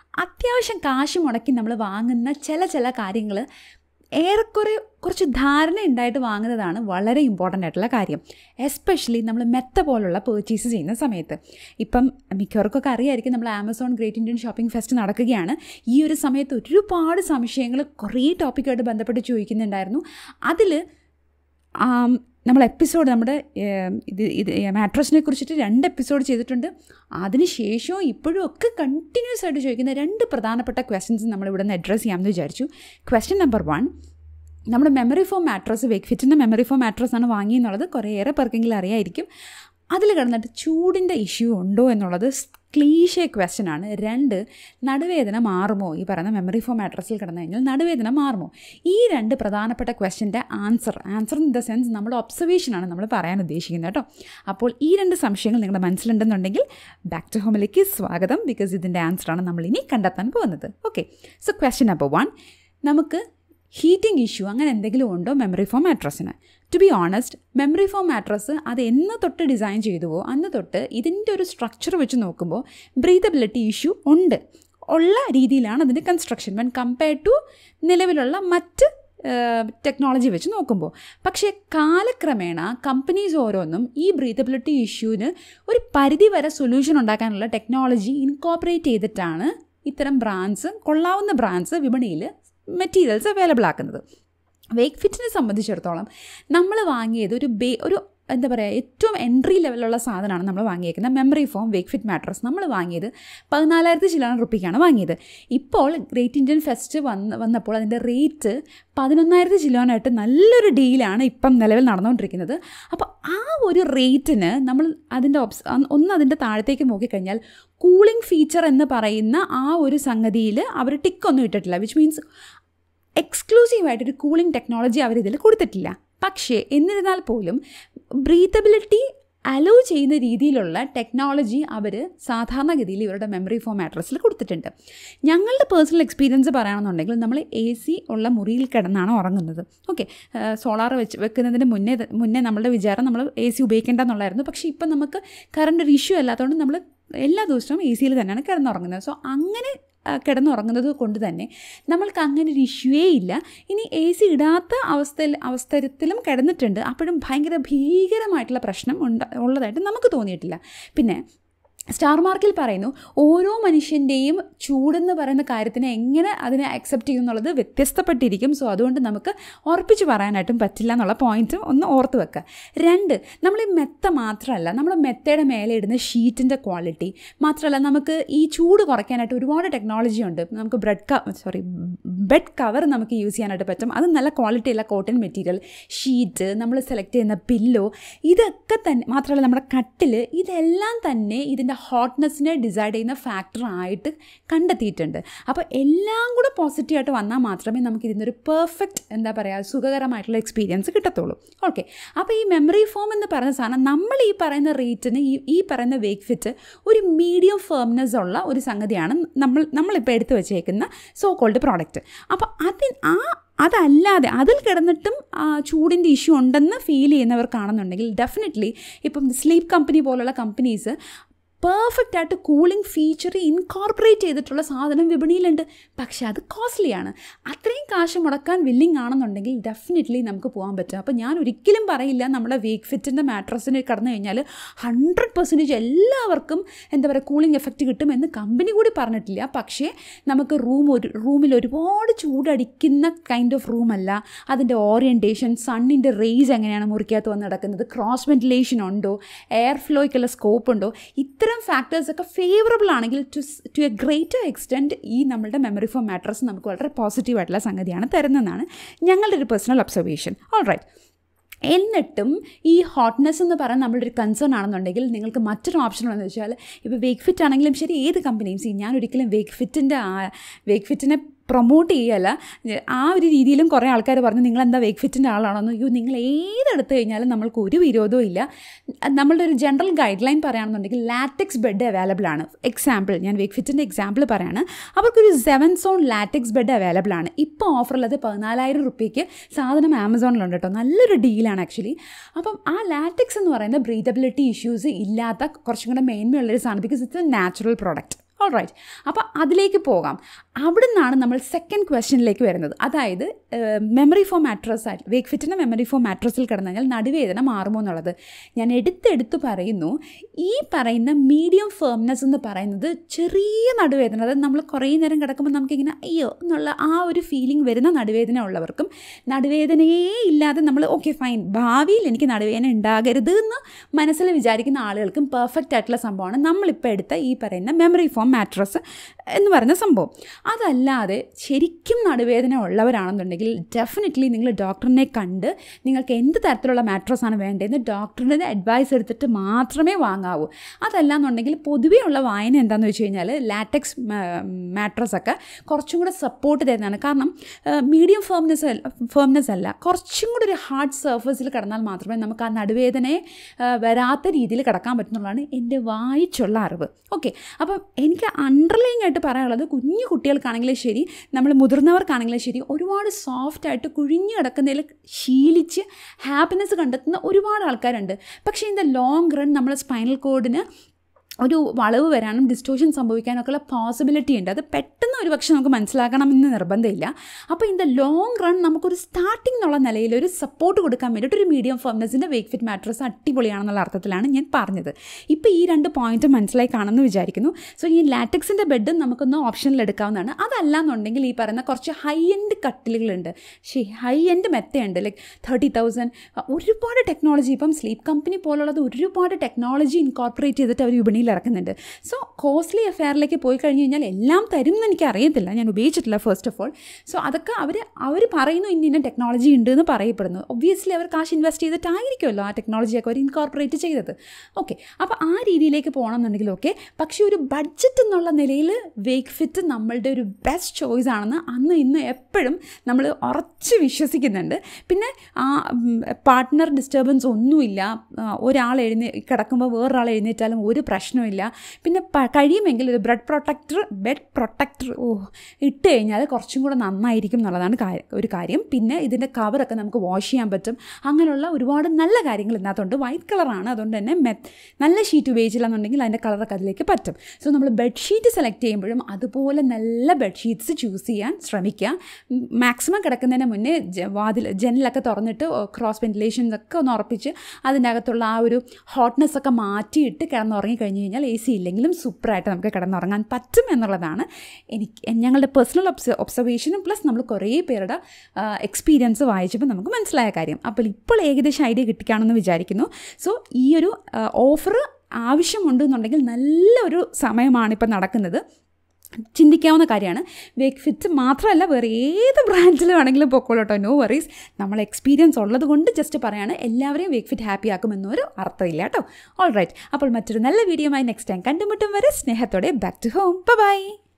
അത്യാവശ്യം കാശ് മുടക്കി നമ്മൾ വാങ്ങുന്ന ചില ചില കാര്യങ്ങൾ ഏറെക്കുറെ കുറച്ച് ധാരണ ഉണ്ടായിട്ട് വാങ്ങുന്നതാണ് വളരെ ഇമ്പോർട്ടൻ്റ് ആയിട്ടുള്ള കാര്യം എസ്പെഷ്യലി നമ്മൾ മെത്ത പോലുള്ള പേർച്ചേസ് ചെയ്യുന്ന സമയത്ത് ഇപ്പം മിക്കവർക്കൊക്കെ അറിയായിരിക്കും നമ്മൾ Amazon great Indian shopping fest നടക്കുകയാണ് ഈ ഒരു സമയത്ത് ഒരുപാട് സംശയങ്ങൾ കുറേ ടോപ്പിക്കായിട്ട് ബന്ധപ്പെട്ട് ചോദിക്കുന്നുണ്ടായിരുന്നു അതിൽ നമ്മൾ എപ്പിസോഡ് നമ്മുടെ ഇത് ഇത് മാട്രസിനെ കുറിച്ചിട്ട് രണ്ട് എപ്പിസോഡ് ചെയ്തിട്ടുണ്ട് അതിന് ശേഷവും ഇപ്പോഴും ഒക്കെ കണ്ടിന്യൂസ് ആയിട്ട് ചോദിക്കുന്ന രണ്ട് പ്രധാനപ്പെട്ട ക്വസ്റ്റ്യൻസ് നമ്മളിവിടെ നിന്ന് അഡ്രസ്സ് ചെയ്യാമെന്ന് വിചാരിച്ചു ക്വസ്റ്റ്യൻ നമ്പർ വൺ നമ്മുടെ മെമ്മറി ഫോം മാട്രസ് വെക്ഫിറ്റിൻ്റെ മെമ്മറി ഫോം മാട്രസ് ആണ് വാങ്ങിയെന്നുള്ളത് കുറേയേറെ പേർക്കെങ്കിലും അറിയായിരിക്കും അതിൽ കിടന്നിട്ട് ചൂടിൻ്റെ ഇഷ്യൂ ഉണ്ടോ എന്നുള്ളത് ക്ലീഷേ ക്വസ്റ്റ്യൻ ആണ് രണ്ട് നടുവേദന മാറുമോ ഈ പറയുന്ന മെമ്മറി ഫോം മാട്രസിൽ കിടന്നു കഴിഞ്ഞാൽ നടുവേദന മാറുമോ ഈ രണ്ട് പ്രധാനപ്പെട്ട ക്വസ്റ്റ്യൻ്റെ answer answer in the sense നമ്മുടെ ഒബ്സർവേഷനാണ് നമ്മൾ പറയാൻ ഉദ്ദേശിക്കുന്നത് കേട്ടോ അപ്പോൾ ഈ രണ്ട് സംശയങ്ങൾ നിങ്ങളുടെ മനസ്സിലുണ്ടെന്നുണ്ടെങ്കിൽ ബാക്ക് ടു ഹോമിലേക്ക് സ്വാഗതം ബിക്കോസ് ഇതിൻ്റെ ആൻസറാണ് നമ്മൾ ഇനി കണ്ടെത്താൻ പോകുന്നത് okay so question number one നമുക്ക് ഹീറ്റിംഗ് ഇഷ്യൂ അങ്ങനെ എന്തെങ്കിലും ഉണ്ടോ മെമ്മറി ഫോം മാട്രസിന് to be honest memory foam mattress അത് എന്ന് തൊട്ട് ഡിസൈൻ ചെയ്തുവോ അന്ന് തൊട്ട് ഇതിൻ്റെ ഒരു സ്ട്രക്ചർ വെച്ച് നോക്കുമ്പോൾ ബ്രീതബിലിറ്റി ഇഷ്യൂ ഉണ്ട് ഉള്ള രീതിയിലാണ് അതിൻ്റെ കൺസ്ട്രക്ഷൻ വെൻ കമ്പയർ ടു നിലവിലുള്ള മറ്റ് ടെക്നോളജി വെച്ച് നോക്കുമ്പോൾ പക്ഷേ കാലക്രമേണ കമ്പനീസ് ഓരോന്നും ഈ ബ്രീതബിലിറ്റി ഇഷ്യൂവിന് ഒരു പരിധി വരെ സൊല്യൂഷൻ ഉണ്ടാക്കാനുള്ള ടെക്നോളജി ഇൻകോപ്പറേറ്റ് ചെയ്തിട്ടാണ് ഇത്തരം ബ്രാൻഡ്സ് കൊള്ളാവുന്ന ബ്രാൻഡ്സ് വിപണിയിൽ മെറ്റീരിയൽസ് അവൈലബിൾ ആക്കുന്നത് വേക്ക് ഫിറ്റിനെ സംബന്ധിച്ചിടത്തോളം നമ്മൾ വാങ്ങിയത് ഒരു ബേ ഒരു എന്താ പറയുക ഏറ്റവും എൻട്രി ലെവലുള്ള സാധനമാണ് നമ്മൾ വാങ്ങിയേക്കുന്നത് memory foam Wakefit mattress നമ്മൾ വാങ്ങിയത് പതിനാലായിരത്തി ചില്ലാൻ റുപ്പിക്കാണ് വാങ്ങിയത് ഇപ്പോൾ ഗ്രേറ്റ് ഇന്ത്യൻ ഫെസ്റ്റ് വന്ന് വന്നപ്പോൾ അതിൻ്റെ റേറ്റ് പതിനൊന്നായിരത്തി ചില്ലോനായിട്ട് നല്ലൊരു ഡീലാണ് ഇപ്പം നിലവിൽ നടന്നുകൊണ്ടിരിക്കുന്നത് അപ്പോൾ ആ ഒരു റേറ്റിന് നമ്മൾ അതിൻ്റെ ഓപ്സ് ഒന്ന് അതിൻ്റെ താഴത്തേക്ക് നോക്കിക്കഴിഞ്ഞാൽ കൂളിംഗ് ഫീച്ചർ എന്ന് പറയുന്ന ആ ഒരു സംഗതിയിൽ അവർ ടിക്കൊന്നും ഇട്ടിട്ടില്ല വിച്ച് മീൻസ് എക്സ്ക്ലൂസീവായിട്ടൊരു കൂളിംഗ് ടെക്നോളജി അവരിതിൽ കൊടുത്തിട്ടില്ല പക്ഷേ എന്നിരുന്നാൽ പോലും ബ്രീത്തബിലിറ്റി അലോ ചെയ്യുന്ന രീതിയിലുള്ള ടെക്നോളജി അവർ സാധാരണഗതിയിൽ ഇവരുടെ മെമ്മറി ഫോം മാട്രസിൽ കൊടുത്തിട്ടുണ്ട് ഞങ്ങളുടെ പേഴ്സണൽ എക്സ്പീരിയൻസ് പറയുകയാണെന്നുണ്ടെങ്കിൽ നമ്മൾ എ സി ഉള്ള മുറിയിൽ കിടന്നാണ് ഉറങ്ങുന്നത് ഓക്കെ സോളാർ വെച്ച് വെക്കുന്നതിന് മുന്നേ മുന്നേ നമ്മളുടെ വിചാരം നമ്മൾ എ സി ഉപയോഗിക്കേണ്ട എന്നുള്ളായിരുന്നു പക്ഷേ ഇപ്പം നമുക്ക് കറണ്ട് ഒരു ഇഷ്യൂ അല്ലാത്തതുകൊണ്ട് നമ്മൾ എല്ലാ ദിവസവും എ സിയിൽ തന്നെയാണ് കിടന്നുറങ്ങുന്നത് സോ അങ്ങനെ കിടന്നുറങ്ങുന്നത് കൊണ്ട് തന്നെ നമ്മൾക്ക് അങ്ങനെ ഒരു ഇഷ്യൂവേ ഇല്ല ഇനി എ സി ഇടാത്ത അവസ്ഥയിൽ അവസരത്തിലും കിടന്നിട്ടുണ്ട് അപ്പോഴും ഭയങ്കര ഭീകരമായിട്ടുള്ള പ്രശ്നം ഉണ്ട ഉള്ളതായിട്ട് നമുക്ക് തോന്നിയിട്ടില്ല പിന്നെ സ്റ്റാർ മാർക്കിൽ പറയുന്നു ഓരോ മനുഷ്യൻ്റെയും ചൂടെന്ന് പറയുന്ന കാര്യത്തിനെ എങ്ങനെ അതിനെ അക്സെപ്റ്റ് ചെയ്യും എന്നുള്ളത് വ്യത്യസ്തപ്പെട്ടിരിക്കും സോ അതുകൊണ്ട് നമുക്ക് ഉറപ്പിച്ച് പറയാനായിട്ടും പറ്റില്ല എന്നുള്ള പോയിന്റ് ഒന്ന് ഓർത്ത് വെക്കുക രണ്ട് നമ്മൾ ഈ മെത്ത മാത്രമല്ല നമ്മൾ മെത്തയുടെ മേലെ ഇടുന്ന ഷീറ്റിൻ്റെ ക്വാളിറ്റി മാത്രമല്ല നമുക്ക് ഈ ചൂട് കുറയ്ക്കാനായിട്ട് ഒരുപാട് ടെക്നോളജി ഉണ്ട് നമുക്ക് ബ്രെഡ് ക സോറി ബെഡ് കവർ നമുക്ക് യൂസ് ചെയ്യാനായിട്ട് പറ്റും അത് നല്ല ക്വാളിറ്റിയുള്ള കോട്ടൺ മെറ്റീരിയൽ ഷീറ്റ് നമ്മൾ സെലക്ട് ചെയ്യുന്ന പില്ലോ ഇതൊക്കെ തന്നെ മാത്രമല്ല നമ്മുടെ കട്ടിൽ ഇതെല്ലാം തന്നെ ഇതിൻ്റെ ഹോട്ട്നെസ്സിനെ ഡിസൈഡ് ചെയ്യുന്ന ഫാക്ടർ ആയിട്ട് കണ്ടെത്തിയിട്ടുണ്ട് അപ്പോൾ എല്ലാം കൂടെ പോസിറ്റീവായിട്ട് വന്നാൽ മാത്രമേ നമുക്ക് ഇതിനൊരു പെർഫെക്റ്റ് എന്താ പറയുക സുഖകരമായിട്ടുള്ള എക്സ്പീരിയൻസ് കിട്ടത്തുള്ളൂ ഓക്കെ അപ്പോൾ ഈ മെമ്മറി ഫോം എന്ന് പറയുന്ന സാധനം നമ്മൾ ഈ പറയുന്ന റേറ്റിന് ഈ ഈ പറയുന്ന വേക്ക് ഫിറ്റ് ഒരു മീഡിയം ഫേംനെസ് ഉള്ള ഒരു സംഗതിയാണ് നമ്മൾ നമ്മളിപ്പോൾ എടുത്തു വെച്ചേക്കുന്ന സോ കോൾഡ് പ്രോഡക്റ്റ് അപ്പോൾ അതിന് ആ അതല്ലാതെ അതിൽ കിടന്നിട്ടും ചൂടിൻ്റെ ഇഷ്യൂ ഉണ്ടെന്ന് ഫീൽ ചെയ്യുന്നവർക്കാണെന്നുണ്ടെങ്കിൽ ഡെഫിനറ്റ്ലി ഇപ്പം സ്ലീപ്പ് കമ്പനി പോലുള്ള കമ്പനീസ് പെർഫെക്റ്റ് ആയിട്ട് കൂളിംഗ് ഫീച്ചർ ഇൻകോർപ്പറേറ്റ് ചെയ്തിട്ടുള്ള സാധനം വിപണിയിലുണ്ട് പക്ഷെ അത് കോസ്റ്റ്ലിയാണ് അത്രയും കാശ് മുടക്കാൻ വില്ലിങ് ആണെന്നുണ്ടെങ്കിൽ ഡെഫിനറ്റ്ലി നമുക്ക് പോകാൻ പറ്റും അപ്പോൾ ഞാൻ ഒരിക്കലും പറയില്ല നമ്മുടെ വേക്ക് ഫിറ്റിൻ്റെ മാട്രസിന് കടന്നു കഴിഞ്ഞാൽ ഹൺഡ്രഡ് പെർസെൻറ്റേജ് എല്ലാവർക്കും എന്താ പറയുക കൂളിംഗ് എഫക്റ്റ് കിട്ടും എന്ന് കമ്പനി കൂടി പറഞ്ഞിട്ടില്ല പക്ഷേ നമുക്ക് റൂം ഒരു റൂമിൽ ഒരുപാട് ചൂടടിക്കുന്ന കൈൻഡ് ഓഫ് റൂമല്ല അതിൻ്റെ ഓറിയൻറ്റേഷൻ സണ്ണിൻ്റെ റേസ് എങ്ങനെയാണ് മുറിക്കകത്ത് വന്ന് നടക്കുന്നത് ക്രോസ് വെന്റിലേഷൻ ഉണ്ടോ എയർ ഫ്ലോയ്ക്കുള്ള സ്കോപ്പ് ഉണ്ടോ ഇത്ര ഇത്തരം ഫാക്ടേഴ്സൊക്കെ ഫേവറബിൾ ആണെങ്കിൽ to to a greater extent ഈ നമ്മളുടെ മെമ്മറി ഫോം മാട്രസ് നമുക്ക് വളരെ പോസിറ്റീവായിട്ടുള്ള സംഗതിയാണ് തരുന്നതെന്നാണ് ഞങ്ങളുടെ ഒരു പേഴ്സണൽ ഒബ്സർവേഷൻ ഓൾ റൈറ്റ് എന്നിട്ടും ഈ ഹോട്ട്നെസ് എന്ന് പറയുന്നത് നമ്മളുടെ ഒരു കൺസേൺ ആണെന്നുണ്ടെങ്കിൽ നിങ്ങൾക്ക് മറ്റൊരു ഓപ്ഷൻ ഉള്ളതെന്ന് വെച്ചാൽ ഇപ്പോൾ വേക്ക് ഫിറ്റ് ആണെങ്കിലും ശരി ഏത് കമ്പനിയും സി ഞാൻ ഒരിക്കലും വേക്ക് ഫിറ്റിൻ്റെ വേക്ക് ഫിറ്റിനെ പ്രൊമോട്ട് ചെയ്യല്ല ആ ഒരു രീതിയിലും കുറേ ആൾക്കാർ പറഞ്ഞു നിങ്ങൾ എന്താ വേക്ക് ഫിറ്റിൻ്റെ ആളാണെന്ന് അയ്യോ നിങ്ങൾ ഏതെടുത്ത് കഴിഞ്ഞാലും നമ്മൾക്ക് ഒരു വിരോധവും ഇല്ല നമ്മളുടെ ഒരു ജനറൽ ഗൈഡ് ലൈൻ പറയുകയാണെന്നുണ്ടെങ്കിൽ ലാറ്റക്സ് ബെഡ് അവൈലബിൾ ആണ് എക്സാമ്പിൾ ഞാൻ വേക്ക് ഫിറ്റിൻ്റെ എക്സാമ്പിൾ പറയാണ് അവർക്കൊരു seven zone latex bed available ആണ് ഇപ്പോൾ ഓഫറുള്ളത് പതിനാലായിരം റുപ്യയ്ക്ക് സാധനം ആമസോണിലുണ്ട് കേട്ടോ നല്ലൊരു ഡീലാണ് ആക്ച്വലി അപ്പം ആ ലാറ്റക്സ് എന്ന് പറയുന്ന ബ്രീതബിലിറ്റി ഇഷ്യൂസ് ഇല്ലാത്ത കുറച്ചും കൂടെ മേന്മയുള്ളൊരു സാധനം because it's a natural product all right അപ്പോൾ അതിലേക്ക് പോകാം അവിടെ നിന്നാണ് നമ്മൾ സെക്കൻഡ് ക്വസ്റ്റ്യനിലേക്ക് വരുന്നത് അതായത് മെമ്മറി ഫോർ മാട്രസ് ആയിട്ട് വേക്ക് ഫിറ്റിൻ്റെ മെമ്മറി ഫോർ മാട്രസിൽ കിടന്നു കഴിഞ്ഞാൽ നടുവേദന മാറുമോ എന്നുള്ളത് ഞാൻ എടുത്തെടുത്ത് പറയുന്നു ഈ പറയുന്ന മീഡിയം ഫേംനെസ് എന്ന് പറയുന്നത് ചെറിയ നടുവേദന അതായത് നമ്മൾ കുറേ നേരം കിടക്കുമ്പോൾ നമുക്കിങ്ങനെ അയ്യോ എന്നുള്ള ആ ഒരു ഫീലിംഗ് വരുന്ന നടുവേദന ഉള്ളവർക്കും നടുവേദനയേ ഇല്ലാതെ നമ്മൾ ഓക്കെ ഫൈൻ ഭാവിയിൽ എനിക്ക് നടുവേദന ഉണ്ടാകരുത് എന്ന് മനസ്സിൽ വിചാരിക്കുന്ന ആളുകൾക്കും പെർഫെക്റ്റ് ആയിട്ടുള്ള സംഭവമാണ് നമ്മളിപ്പോൾ എടുത്ത ഈ പറയുന്ന മെമ്മറി ഫോം മാട്രസ് എന്ന് പറയുന്ന സംഭവം അതല്ലാതെ ശരിക്കും നടുവേദന ഉള്ളവരാണെന്നുണ്ടെങ്കിൽ ഡെഫിനറ്റ്ലി നിങ്ങൾ ഡോക്ടറിനെ കണ്ട് നിങ്ങൾക്ക് എന്ത് തരത്തിലുള്ള മാട്രസ് ആണ് വേണ്ടതെന്ന് ഡോക്ടറിൻ്റെ അഡ്വൈസ് എടുത്തിട്ട് മാത്രമേ വാങ്ങാവൂ അതല്ലാന്നുണ്ടെങ്കിൽ പൊതുവേ ഉള്ള വായന എന്താണെന്ന് വെച്ച് കഴിഞ്ഞാൽ ലാറ്റക്സ് മാട്രസ് ഒക്കെ കുറച്ചും കൂടെ സപ്പോർട്ട് തരുന്നതാണ് കാരണം മീഡിയം ഫേംനെസ് ഫേംനെസ് അല്ല കുറച്ചും കൂടെ ഒരു ഹാർഡ് സർഫസിൽ കിടന്നാൽ മാത്രമേ നമുക്ക് ആ നടുവേദനയെ വരാത്ത രീതിയിൽ കിടക്കാൻ പറ്റുന്നുള്ളതാണ് എൻ്റെ വായിച്ചുള്ള അറിവ് ഓക്കെ അപ്പം എനിക്ക് അണ്ടർലൈൻ ആയിട്ട് പറയാനുള്ളത് കുഞ്ഞു കുട്ടികൾക്കാണെങ്കിലും ശരി നമ്മൾ മുതിർന്നവർക്കാണെങ്കിലും ശരി ഒരുപാട് സോഫ്റ്റായിട്ട് കുഴിഞ്ഞു കിടക്കുന്നതിൽ ശീലിച്ച് ഹാപ്പിനെസ് കണ്ടെത്തുന്ന ഒരുപാട് ആൾക്കാരുണ്ട് പക്ഷേ ഇൻ ദ ലോങ് റൺ നമ്മൾ സ്പൈനൽ കോഡിന് ഒരു വളവ് വരാനും ഡിസ്റ്റോഷൻ സംഭവിക്കാനൊക്കെ ഉള്ള പോസിബിലിറ്റി ഉണ്ട് അത് പെട്ടെന്ന് ഒരു പക്ഷേ നമുക്ക് മനസ്സിലാക്കണമെന്ന് നിർബന്ധമില്ല അപ്പോൾ ഇൻ ദ ലോങ് റൺ നമുക്കൊരു സ്റ്റാർട്ടിംഗ് എന്നുള്ള നിലയിൽ ഒരു സപ്പോർട്ട് കൊടുക്കാൻ വേണ്ടിയിട്ട് ഒരു മീഡിയം ഫേംനെസ്സിൻ്റെ വേക്ക് ഫിറ്റ് മാട്രസ് അടിപൊളിയാണെന്നുള്ള അർത്ഥത്തിലാണ് ഞാൻ പറഞ്ഞത് ഇപ്പോൾ ഈ രണ്ട് പോയിന്റ് മനസ്സിലായി കാണുമെന്ന് വിചാരിക്കുന്നു സോ ഈ ലാറ്റക്സിൻ്റെ ബെഡ് നമുക്കൊന്ന് ഓപ്ഷനിൽ എടുക്കാവുന്നതാണ് അതല്ല എന്നുണ്ടെങ്കിൽ ഈ പറയുന്ന കുറച്ച് ഹൈ എൻഡ് കട്ടിലുകളുണ്ട് ശരി ഹൈ എൻഡ് മെത്തയുണ്ട് ലൈക്ക് തേർട്ടി തൗസൻഡ് ഒരുപാട് ടെക്നോളജി ഇപ്പം സ്ലീപ്പ് കമ്പനി പോലുള്ളത് ഒരുപാട് ടെക്നോളജി ഇൻകോർപ്പറേറ്റ് ചെയ്തിട്ട് അവർ വിപണിയിൽ ഇറക്കുന്നുണ്ട് സോ കോസ്റ്റ്ലി അഫെയറിലേക്ക് പോയി കഴിഞ്ഞ് കഴിഞ്ഞാൽ എല്ലാം തരും എന്ന് എനിക്ക് അറിയത്തില്ല ഞാൻ ഉപയോഗിച്ചിട്ടില്ല ഫസ്റ്റ് ഓഫ് ഓൾ സോ അതൊക്കെ അവർ അവർ പറയുന്നു ഇന്ന ഇന്ന ടെക്നോളജി ഉണ്ട് എന്ന് പറയപ്പെടുന്നു ഒബ്വിയസ്ലി അവർ കാശ് ഇൻവെസ്റ്റ് ചെയ്തിട്ടായിരിക്കുമല്ലോ ആ ടെക്നോളജിയൊക്കെ അവർ ഇൻകോർപ്പറേറ്റ് ചെയ്തത് ഓക്കെ അപ്പോൾ ആ രീതിയിലേക്ക് പോകണമെന്നുണ്ടെങ്കിൽ ഓക്കെ പക്ഷേ ഒരു ബഡ്ജറ്റ് എന്നുള്ള നിലയിൽ വേക്ക് ഫിറ്റ് നമ്മളുടെ ഒരു ബെസ്റ്റ് ചോയ്സ് ആണെന്ന് അന്ന് ഇന്ന് എപ്പോഴും നമ്മൾ ഉറച്ച് വിശ്വസിക്കുന്നുണ്ട് പിന്നെ ആ പാർട്ട്ണർ ഡിസ്റ്റർബൻസ് ഒന്നുമില്ല ഒരാൾ എഴുന്നേ കിടക്കുമ്പോൾ വേറൊരാൾ എഴുന്നേറ്റാലും ഒരു പ്രശ്നമില്ല പിന്നെ കഴിയുമെങ്കിൽ ഒരു ബ്രെഡ് പ്രൊട്ടക്ടർ ബെഡ് പ്രൊട്ടക്ടർ ഓ ഇട്ട് കഴിഞ്ഞാൽ കുറച്ചും കൂടെ നന്നായിരിക്കും എന്നുള്ളതാണ് ഒരു കാര്യം പിന്നെ ഇതിൻ്റെ കവറൊക്കെ നമുക്ക് വാഷ് ചെയ്യാൻ പറ്റും അങ്ങനെയുള്ള ഒരുപാട് നല്ല കാര്യങ്ങൾ ഇതിനകത്തുണ്ട് വൈറ്റ് കളറാണ് അതുകൊണ്ട് തന്നെ മെ നല്ല ഷീറ്റ് ഉപയോഗിച്ചില്ല എന്നുണ്ടെങ്കിൽ അതിൻ്റെ കളറൊക്കെ അതിലേക്ക് പറ്റും സോ നമ്മൾ ബെഡ്ഷീറ്റ് സെലക്ട് ചെയ്യുമ്പോഴും അതുപോലെ നല്ല ബെഡ്ഷീറ്റ്സ് ചൂസ് ചെയ്യാൻ ശ്രമിക്കുക മാക്സിമം കിടക്കുന്നതിന് മുന്നേ വാതിൽ ജനലൊക്കെ തുറന്നിട്ട് ക്രോസ് വെന്റിലേഷൻസ് ഒക്കെ ഒന്ന് ഉറപ്പിച്ച് അതിൻ്റെ അകത്തുള്ള ആ ഒരു ഹോട്ട്നെസ് ഒക്കെ മാറ്റിയിട്ട് കിടന്നുറങ്ങി കഴിഞ്ഞ് കഴിഞ്ഞാൽ എ സി ഇല്ലെങ്കിലും സൂപ്പറായിട്ട് നമുക്ക് കിടന്നുറങ്ങാൻ പറ്റും എന്നുള്ളതാണ് എനിക്ക് ഞങ്ങളുടെ പേഴ്സണൽ ഒബ്സ ഒബ്സർവേഷനും പ്ലസ് നമ്മൾ കുറേ പേരുടെ എക്സ്പീരിയൻസ് വായിച്ചപ്പോൾ നമുക്ക് മനസ്സിലായ കാര്യം അപ്പോൾ ഇപ്പോൾ ഏകദേശം ഐഡിയ കിട്ടിക്കാണെന്ന് വിചാരിക്കുന്നു സോ ഈ ഒരു ഓഫർ ആവശ്യമുണ്ട് എന്നുണ്ടെങ്കിൽ നല്ലൊരു സമയമാണ് ഇപ്പം നടക്കുന്നത് ചിന്തിക്കാവുന്ന കാര്യമാണ് വേക്ക് ഫിറ്റ് മാത്രമല്ല വേറെ ഏത് ബ്രാൻഡിൽ വേണമെങ്കിലും പൊക്കോളൂട്ടോ നോ വറീസ് നമ്മൾ എക്സ്പീരിയൻസ് ഉള്ളത് കൊണ്ട് ജസ്റ്റ് പറയാണ് എല്ലാവരെയും വേക്ക് ഫിറ്റ് ഹാപ്പി ആക്കുമെന്നൊരു അർത്ഥമില്ല കേട്ടോ ഓൾ റൈറ്റ് അപ്പോൾ മറ്റൊരു നല്ല വീഡിയോയുമായി നെക്സ്റ്റ് ടൈം കണ്ടുമുട്ടും വരെ സ്നേഹത്തോടെ ബാക്ക് ടു ഹോം ബൈ